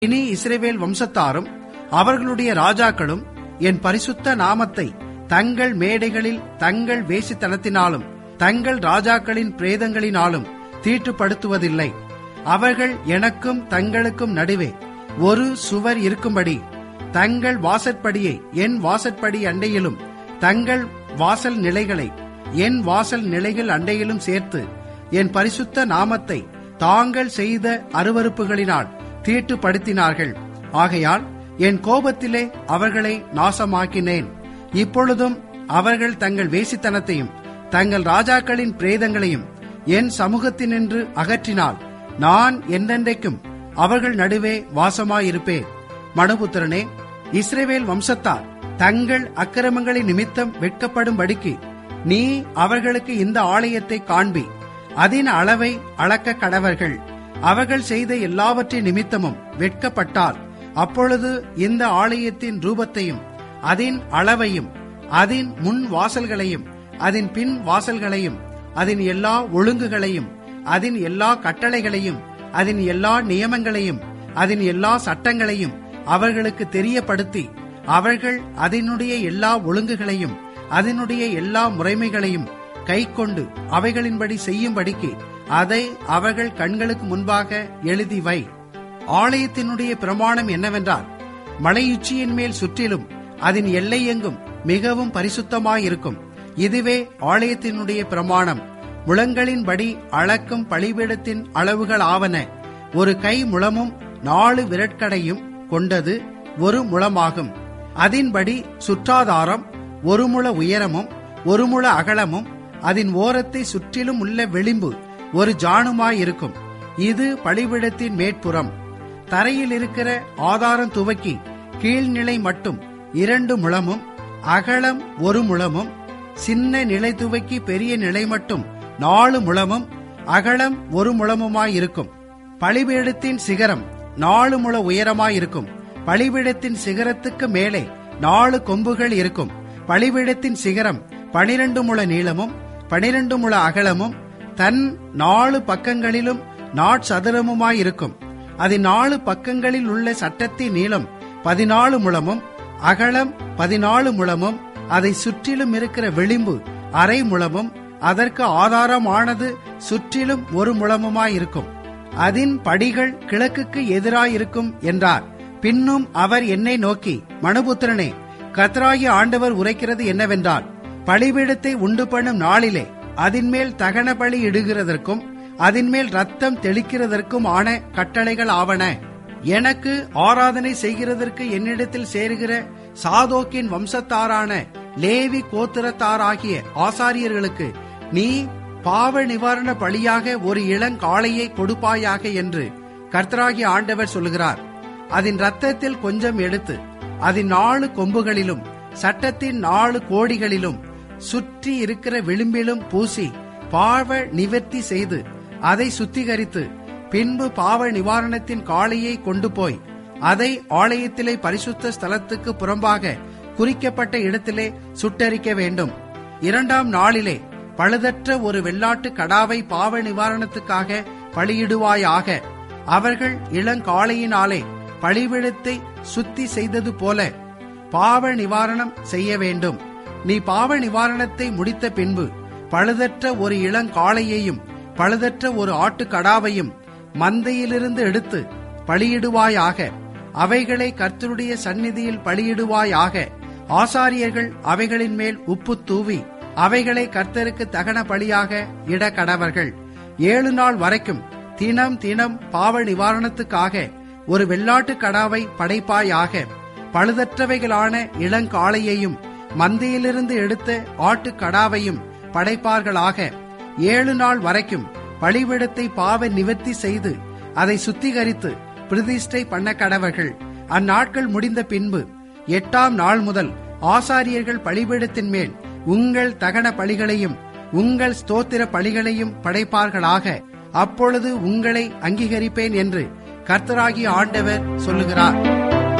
இனி இஸ்ரவேல் வம்சத்தாரும் அவர்களுடைய ராஜாக்களும் என் பரிசுத்த நாமத்தை தங்கள் மேடைகளில் தங்கள் வேசித்தனத்தினாலும் தங்கள் ராஜாக்களின் பிரேதங்களினாலும் தீட்டுப்படுத்துவதில்லை அவர்கள் எனக்கும் தங்களுக்கும் நடுவே ஒரு சுவர் இருக்கும்படி தங்கள் வாசற்படியை என் வாசற்படி அண்டையிலும் தங்கள் வாசல் நிலைகளை என் வாசல் நிலைகள் அண்டையிலும் சேர்த்து என் பரிசுத்த நாமத்தை தாங்கள் செய்த அருவருப்புகளினால் தீட்டுப்படுத்தினார்கள் ஆகையால் என் கோபத்திலே அவர்களை நாசமாக்கினேன் இப்பொழுதும் அவர்கள் தங்கள் வேசித்தனத்தையும் தங்கள் ராஜாக்களின் பிரேதங்களையும் என் சமூகத்தினின்று அகற்றினால் நான் என்றென்றைக்கும் அவர்கள் நடுவே வாசமாயிருப்பேன் மனுபுத்திரனே இஸ்ரேவேல் வம்சத்தார் தங்கள் அக்கிரமங்களின் நிமித்தம் வெட்கப்படும்படிக்கு நீ அவர்களுக்கு இந்த ஆலயத்தை காண்பி அதன் அளவை அளக்க கடவர்கள் அவர்கள் செய்த எல்லாவற்றின் நிமித்தமும் வெட்கப்பட்டால் அப்பொழுது இந்த ஆலயத்தின் ரூபத்தையும் அதன் அளவையும் அதன் முன் வாசல்களையும் அதன் பின் வாசல்களையும் அதன் எல்லா ஒழுங்குகளையும் அதன் எல்லா கட்டளைகளையும் அதன் எல்லா நியமங்களையும் அதன் எல்லா சட்டங்களையும் அவர்களுக்கு தெரியப்படுத்தி அவர்கள் அதனுடைய எல்லா ஒழுங்குகளையும் அதனுடைய எல்லா முறைமைகளையும் கைக்கொண்டு அவைகளின்படி செய்யும்படிக்கு அதை அவர்கள் கண்களுக்கு முன்பாக எழுதி வை ஆலயத்தினுடைய பிரமாணம் என்னவென்றால் மலையுச்சியின் மேல் சுற்றிலும் அதன் எல்லை எங்கும் மிகவும் பரிசுத்தமாயிருக்கும் இதுவே ஆலயத்தினுடைய பிரமாணம் முழங்களின்படி அளக்கும் பழிபீடத்தின் அளவுகள் ஆவன ஒரு கை முழமும் நாலு விரட்கடையும் கொண்டது ஒரு முழமாகும் அதன்படி சுற்றாதாரம் ஒரு முழ உயரமும் ஒரு முழ அகலமும் அதன் ஓரத்தை சுற்றிலும் உள்ள விளிம்பு ஒரு ஜானுமாயிருக்கும் இது பழிபிடத்தின் மேற்புறம் தரையில் இருக்கிற ஆதாரம் துவக்கி கீழ்நிலை மட்டும் இரண்டு முழமும் அகலம் ஒரு முழமும் சின்ன நிலை துவக்கி பெரிய நிலை மட்டும் நாலு முழமும் அகலம் ஒரு முழமுமாயிருக்கும் பழிபீடத்தின் சிகரம் நாலு முழ உயரமாயிருக்கும் பழிபீடத்தின் சிகரத்துக்கு மேலே நாலு கொம்புகள் இருக்கும் பழிபீடத்தின் சிகரம் பனிரெண்டு முழ நீளமும் பனிரெண்டு முழ அகலமும் தன் நாலு பக்கங்களிலும் நாட்சதுரமுமாயிருக்கும் அதன் நாலு பக்கங்களில் உள்ள சட்டத்தின் நீளம் பதினாலு முழமும் அகலம் பதினாலு முழமும் அதை சுற்றிலும் இருக்கிற விளிம்பு அரை முழமும் அதற்கு ஆதாரமானது சுற்றிலும் ஒரு முழமுமாயிருக்கும் அதன் படிகள் கிழக்குக்கு எதிராயிருக்கும் என்றார் பின்னும் அவர் என்னை நோக்கி மனுபுத்திரனே கத்ராகி ஆண்டவர் உரைக்கிறது என்னவென்றால் பலிபீடத்தை உண்டு பண்ணும் நாளிலே அதன்மேல் தகன பலி இடுகிறதற்கும் அதன்மேல் ரத்தம் தெளிக்கிறதற்கும் ஆன கட்டளைகள் ஆவன எனக்கு ஆராதனை செய்கிறதற்கு என்னிடத்தில் சேருகிற சாதோக்கின் வம்சத்தாரான லேவி கோத்திரத்தாராகிய ஆசாரியர்களுக்கு நீ பாவ நிவாரண பலியாக ஒரு இளங்காளையை கொடுப்பாயாக என்று கர்த்தராகிய ஆண்டவர் சொல்லுகிறார் அதன் ரத்தத்தில் கொஞ்சம் எடுத்து அதன் நாலு கொம்புகளிலும் சட்டத்தின் நாலு கோடிகளிலும் சுற்றி இருக்கிற விளிம்பிலும் பூசி பாவ நிவர்த்தி செய்து அதை சுத்திகரித்து பின்பு பாவ நிவாரணத்தின் காளையை கொண்டு போய் அதை ஆலயத்திலே பரிசுத்த ஸ்தலத்துக்கு புறம்பாக குறிக்கப்பட்ட இடத்திலே சுட்டரிக்க வேண்டும் இரண்டாம் நாளிலே பழுதற்ற ஒரு வெள்ளாட்டு கடாவை பாவ நிவாரணத்துக்காக பலியிடுவாயாக அவர்கள் இளங்காளையினாலே பழிவிடத்தை சுத்தி செய்தது போல பாவ நிவாரணம் செய்ய வேண்டும் நீ பாவ நிவாரணத்தை முடித்த பின்பு பழுதற்ற ஒரு இளங்காளையையும் பழுதற்ற ஒரு ஆட்டுக்கடாவையும் மந்தையிலிருந்து எடுத்து பலியிடுவாயாக அவைகளை கர்த்தருடைய சந்நிதியில் பலியிடுவாயாக ஆசாரியர்கள் அவைகளின் மேல் உப்பு தூவி அவைகளை கர்த்தருக்கு தகன பலியாக இட கடவர்கள் ஏழு நாள் வரைக்கும் தினம் தினம் பாவ நிவாரணத்துக்காக ஒரு வெள்ளாட்டு கடாவை படைப்பாயாக பழுதற்றவைகளான இளங்காளையையும் மந்தையிலிருந்து எடுத்த ஆட்டு கடாவையும் படைப்பார்களாக ஏழு நாள் வரைக்கும் பழிவிடத்தை பாவ நிவர்த்தி செய்து அதை சுத்திகரித்து பிரதிஷ்டை பண்ண கடவர்கள் அந்நாட்கள் முடிந்த பின்பு எட்டாம் நாள் முதல் ஆசாரியர்கள் பழிபீடத்தின் மேல் உங்கள் தகன பலிகளையும் உங்கள் ஸ்தோத்திர பலிகளையும் படைப்பார்களாக அப்பொழுது உங்களை அங்கீகரிப்பேன் என்று கர்த்தராகிய ஆண்டவர் சொல்லுகிறார்